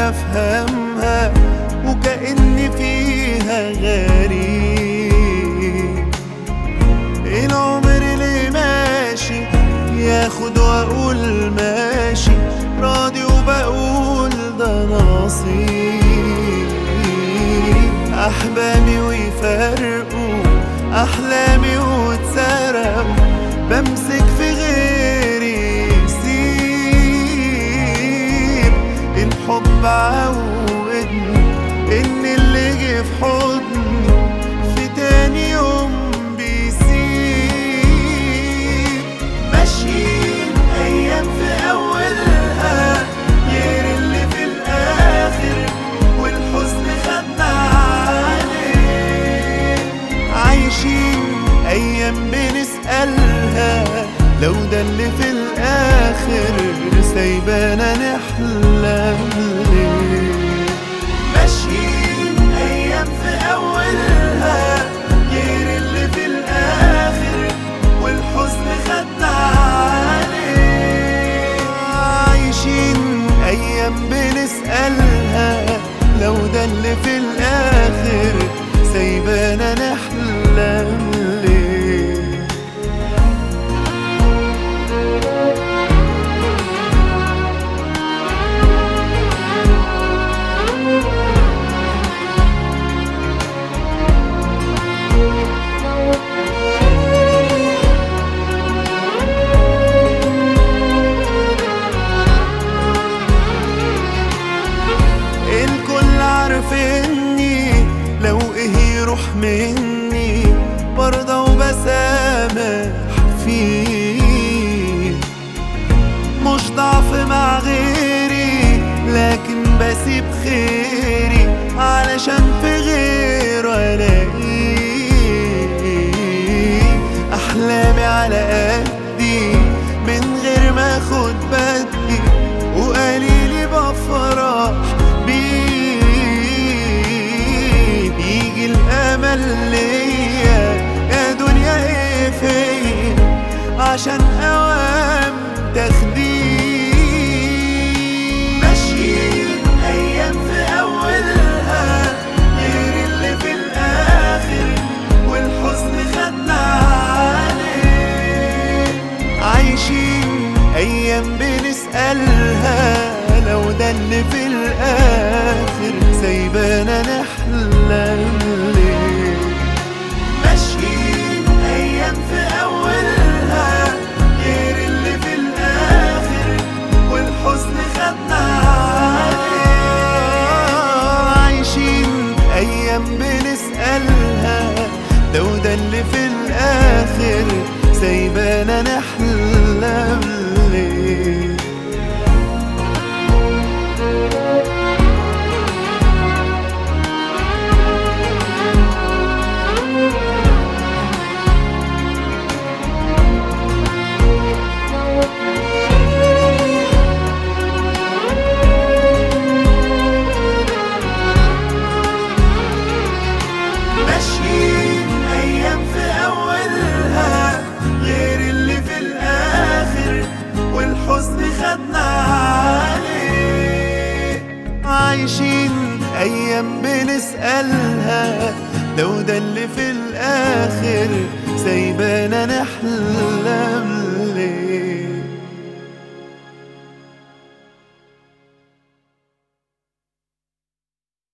افهمها وكأني فيها غريب العمر اللي ماشي ياخد واقول ماشي راضي وبقول ده نصيب احبابي ويفرقوا احلامي واتسرقوا بمسك في غيري يسيب الحب عودني ان اللي جه في حضني في تاني يوم بيسيب ماشيين ايام في اولها غير اللي في الاخر والحزن خدنا عليه عايشين ايام بنسألها لو ده اللي في الاخر سايبانا نحلم ليه ماشيين ايام في اولها غير اللي في الاخر والحزن خدنا عليه عايشين ايام بنسألها لو ده اللي في الاخر سايبانا نحلم ليه الكل عارف اني لو ايه يروح مني برضى وبسامح فيه مش ضعف مع غيري لكن بسيب خيري علشان في غيره الاقيه احلامي على قدي من غير ما اخد بدي وقليلي بفرح بيه بيجي الامل ليا يا دنيا ايه فيا عشان اوام تخدير ماشيين ايام في اولها غير اللي في الاخر والحزن خدنا عليه عايشين ايام بنسألها لو ده اللي في الاخر سايبانا نحلم ليه ماشيين ايام في اولها غير اللي في الاخر والحزن خدنا عليه عايشين ايام بنسألها لو ده اللي في الاخر سايبانا نحلم ليه ماشيين ايام في اولها غير اللي في الاخر والحزن خدنا عليه عايشين ايام بنسألها لو ده اللي في الاخر سايبانا نحلم